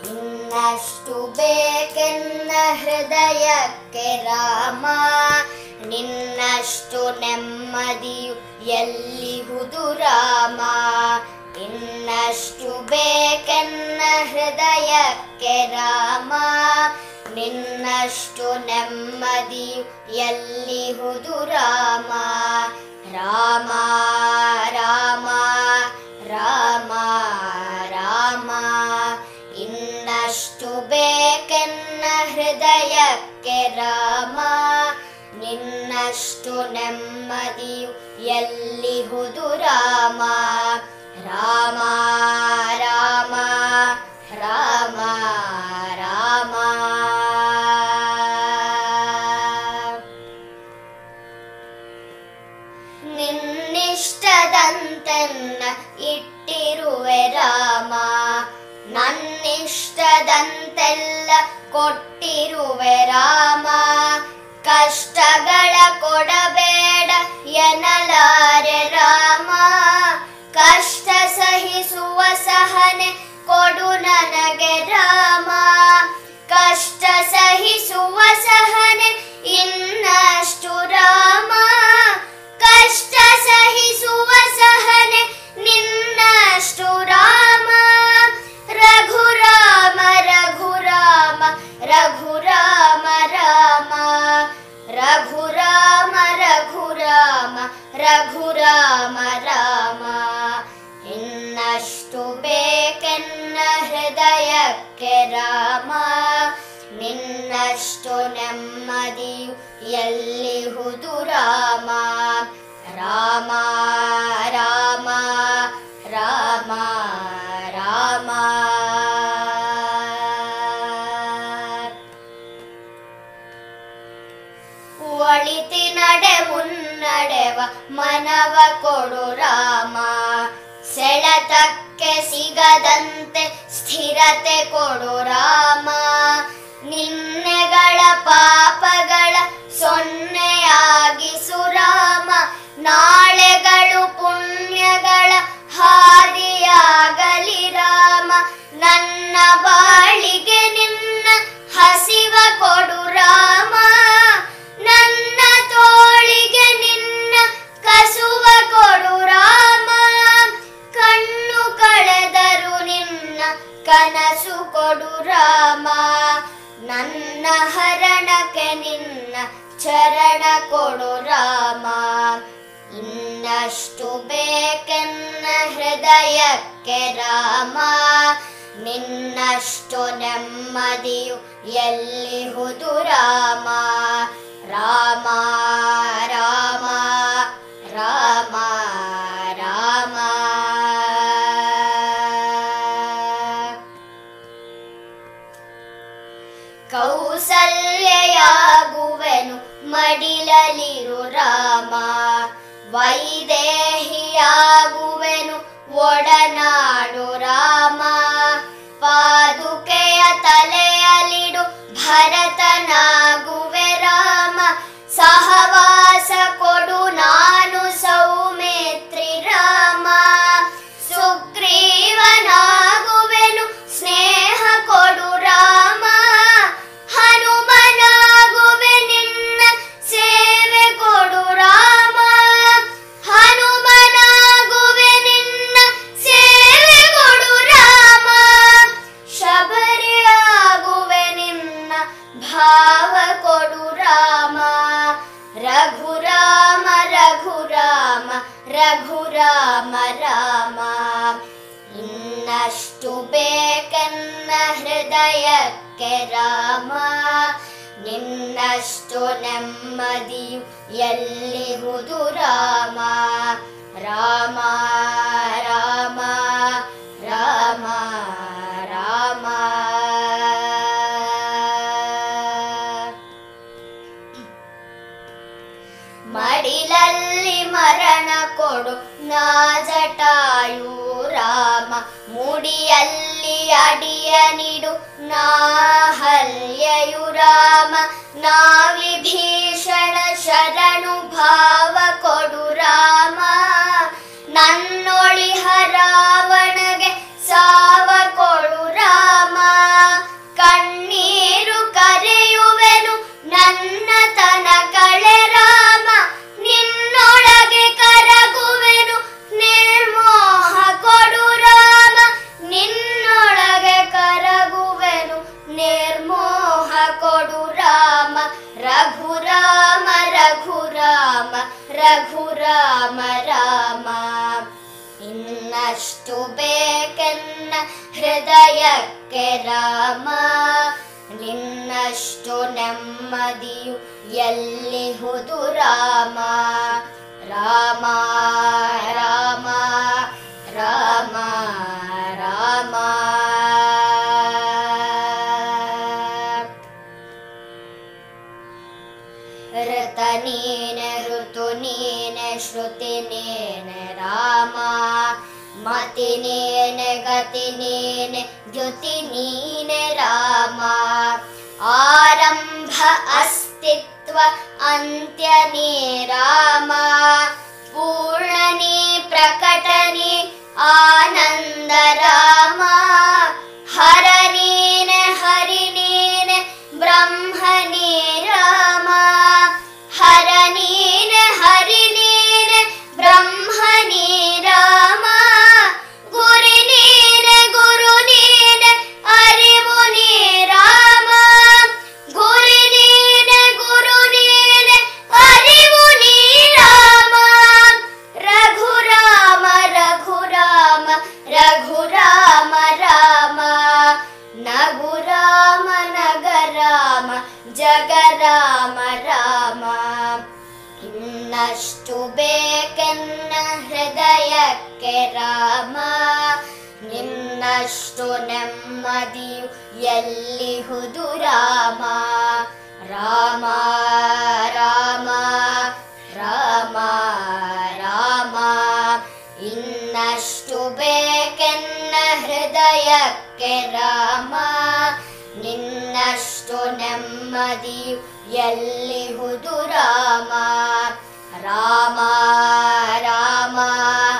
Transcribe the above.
ಇನ್ನಷ್ಟು ಬೇಕೆನ್ನ ಹೃದಯಕ್ಕೆ ರಾಮ ನಿನ್ನಷ್ಟು ನೆಮ್ಮದಿಯು ಎಲ್ಲಿಹುದು ರಾಮ ಇನ್ನಷ್ಟು ಬೇಕೆನ್ನ ಹೃದಯಕ್ಕೆ ರಾಮ ನಿನ್ನಷ್ಟು ನೆಮ್ಮದಿಯು ಎಲ್ಲಿಹುದು ರಾಮ ರಾಮ ರಾಮ ರಾಮ ರಾಮ ಇನ್ನಷ್ಟು ಬೇಕೆನ್ನ ಹೃದಯಕ್ಕೆ ರಾಮ ನಿನ್ನಷ್ಟು ನೆಮ್ಮದಿಯು ಎಲ್ಲಿಹುದು ರಾಮ ರಾಮ ರಾಮ ರಾಮ ರಾಮ ನಿನ್ನಿಷ್ಟದಂತೆನ್ನ ಇಟ್ಟಿರುವೆ ರಾಮ ನನ್ನಿಷ್ಟದಂತೆಲ್ಲ ಕೊಟ್ಟಿರುವೆ ರಾಮ ಕಷ್ಟಗಳ ಕೊಡಬೇಡ ಎನ್ನಲಾರೆ ರಾಮ ಕಷ್ಟ ಸಹಿಸುವ ಸಹನೆ ಕೊಡು ನನಗೆ ರಾಮ ಕಷ್ಟ ಸಹಿಸುವ ಸಹನೆ ಇನ್ನಷ್ಟು ರಾಮ ಕಷ್ಟ ಸಹಿಸುವ ಸಹನೆ ನಿನ್ನಷ್ಟು ರಾಮ ರಘುರಾಮ ರಘುರಾಮ ರಘುರಾಮ ರಾಮ ರಘುರಾಮ ರಘುರಾಮ ರಘುರಾಮ ರಾಮ ಇನ್ನಷ್ಟು ಬೇಕೆನ್ನ ಹೃದಯಕ್ಕೆ ರಾಮ ನಿನ್ನಷ್ಟು ನೆಮ್ಮದಿಯು ಎಲ್ಲಿಹುದು ರಾಮ ರಾಮ ರಾಮ ರಾಮ ರಾಮ ಒಳಿತಿ ನಡೆ ಮುನ್ನಡೆವ ಮನವ ಕೊಡು ರಾಮ ಸೆಳೆತಕ್ಕೆ ಸಿಗದಂತೆ ಸ್ಥಿರತೆ ಕೊಡು ರಾಮ ನಿನ್ನೆಗಳ ಪಾಪಗಳ ಸೊನ್ನೆಯಾಗಿಸು ರಾಮ ನಾಳೆಗಳು ಪುಣ್ಯಗಳ ಹಾದಿಯಾಗಲಿ ರಾಮ ನನ್ನ ಬಾಳಿಗೆ ನಿನ್ನ ಹಸಿವ ಕೊಡು ರಾಮ ನನ್ನ ತೋಳಿಗೆ ನಿನ್ನ ಕಸುವ ಕೊಡು ರಾಮ ಕಣ್ಣು ಕಳೆದರು ನಿನ್ನ ಕನಸು ಕೊಡು ರಾಮ ನನ್ನ ಹರಣಕ್ಕೆ ನಿನ್ನ ಚರಣ ಕೊಡು ರಾಮ ಇನ್ನಷ್ಟು ಬೇಕೆನ್ನ ಹೃದಯಕ್ಕೆ ರಾಮ ನಿನ್ನಷ್ಟು ನೆಮ್ಮದಿಯು ಎಲ್ಲಿಹುದು ರಾಮ ರಾಮ ರಾಮ ರಾಮ ರಾಮ ಕೌಸಲ್ಯಯಾಗುವೆನು ಮಡಿಲಲಿರು ರಾಮ ವೈದೇಹಿಯಾಗುವೆನು ಒಡನಾಡು ರಾಮ ಪಾದುಕೆಯ ತಲೆಯಲಿಡು ಭರತನಾಗುವೆ ರಾಮ ಸಹವಾಸ ಕೊಡು ನಾನು ಸೌಮೇತ್ರಿ ರಾಮ ಸುಗ್ರೀವನಾಗುವೆನು ಸ್ನೇಹ ಕೊಡು ರಾಮ ಹನುಮನಾಗುವೆ ನಿನ್ನ ಸೇವೆ ಕೊಡು ರಾಮ ಹನುಮನಾಗುವೆ ನಿನ್ನ ಸೇವೆ ಕೊಡು ರಾಮ ಶಬರಿಯಾಗುವೆ ನಿನ್ನ ಭಾವ ಕೊಡು ರಾಮ ರಘುರಾಮ ರಘುರಾಮ ರಘುರಾಮ ರಾಮ ಇನ್ನಷ್ಟು ಬೇಕೆನ್ನ ಹೃದಯಕ್ಕೆ ರಾಮ ನಿನ್ನಷ್ಟು ನೆಮ್ಮದಿಯು ಎಲ್ಲಿಹುದು ರಾಮ ರಾಮ ರಾಮ ರಾಮ ರಾಮ ಮಡಿಲಲ್ಲಿ ಮರಣ ಕೊಡು ನಾ ಜಟಾಯು ರಾಮ ಮುಡಿಯಲ್ಲಿ ಅಡಿಯ ನಿಡು ನಾ ಹಲ್ಯಯು ರಾಮ ನಾ ವಿಭೀಷಣ ಶರಣು ಭಾವ ಕೊಡು ರಾಮ ನನ್ನೊಳಿಹ ರಾವಣಗೆ ಸಾವ ಕೊಡು ರಾಮ ಬೇಕೆನ್ನ ಹೃದಯಕ್ಕೆ ರಾಮ ನಿನ್ನಷ್ಟು ನೆಮ್ಮದಿಯು ಎಲ್ಲಿಹುದು ರಾಮ ರಾಮ ರಾಮ ರಾಮ ರಾಮ ಋತ ನೀನೆ ಋತು ನೀನೆ ಶ್ರುತಿ ನೀನೆ ರಾಮ ಮತಿ ನೀನೆ ಗತಿ ನೀನೆ ದ್ಯುತಿ ನೀನೆ ರಾಮ ಆರಂಭ ಅಸ್ತಿತ್ವ ಅಂತ್ಯ ನೀ ರಾಮ ಪೂರ್ಣನಿ ಪ್ರಕಟನಿ ಆನಂದ ರಾಮ ಹರ ನೀನೆ ಹರಿ ನೀನೆ ಬ್ರಹ್ಮ ನೀ ರಾಮ ಹರ ನೀನೆ ಹರಿ ನೀನೆ ಬ್ರಹ್ಮ ನೀ ರಾಮ ಗುರಿ ನೀನೆ ಗುರು ನೀನೆ ಅರಿವು ನೀ ರಾಮ ಗುರಿ ನೀನೆ ಗುರು ನೀನೆ ಅರಿವು ನೀ ರಾಮ ರಘುರಾಮ ರಘುರಾಮ ರಘುರಾಮ ರಾಮ ನಗುರಾಮ ನಗರಾಮ ಜಗರಾಮ ರಾಮ ಇನ್ನಷ್ಟು ಬೇಕೆನ್ನ ಹೃದಯಕ್ಕೆ ರಾಮ ನಿನ್ನಷ್ಟು ನೆಮ್ಮದಿಯು ಎಲ್ಲಿಹುದು ರಾಮ ರಾಮ ರಾಮ ರಾಮ ರಾಮ ಇನ್ನಷ್ಟು ಬೇಕೆನ್ನ ಹೃದಯಕ್ಕೆ ರಾಮ ನಿನ್ನಷ್ಟು ನೆಮ್ಮದಿಯು ಎಲ್ಲಿಹುದು ರಾಮ ರಾಮ ರಾಮ